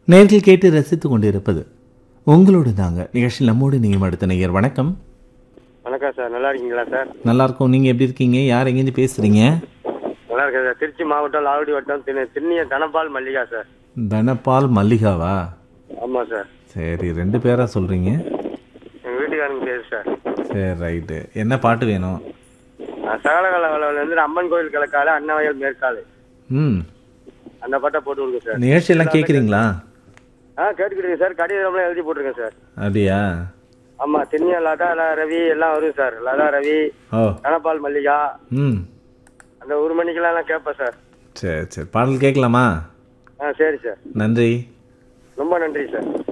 நேர்கள் கேட்டு ரசித்துக் கொண்டிருப்பது உங்களோடு தாங்க நிகழ்ச்சியில் நம்மோடு நீங்கள் அடுத்த நேயர் வணக்கம் வணக்கம் சார் நல்லா இருக்கீங்களா சார் நல்லா இருக்கோம் நீங்கள் எப்படி இருக்கீங்க யார் எங்கேருந்து பேசுகிறீங்க நல்லா இருக்கேன் சார் திருச்சி மாவட்டம் லாவடி வட்டம் திரு திண்ணிய தனபால் மல்லிகா சார் தனபால் மல்லிகாவா ஆமாம் சார் சரி ரெண்டு பேரா சொல்கிறீங்க எங்கள் வீட்டுக்காரங்க பேர் சார் சரி ரைட்டு என்ன பாட்டு வேணும் நான் சகலகல வளவில் வந்து அம்மன் கோயில் கிழக்கால அன்னவயல் மேற்காலு ம் அந்த பாட்டை போட்டு விடுங்க சார் நிகழ்ச்சியெல்லாம் கேட்குறீங்களா ஆ கேட்டுக்கிட்டு சார் கடிதம்லாம் எழுதி போட்டிருக்கேன் சார் அப்படியா ஆமாம் திண்ணிய லதா ல- ரவி எல்லாம் வரும் சார் லதா ரவி ஓ தனபால் மல்லிகா ம் அந்த ஒரு மணிக்கெல்லாம் எல்லாம் கேட்பேன் சார் சரி சரி பாடல் கேட்கலாமா ஆ சரி சார் நன்றி ரொம்ப நன்றி சார்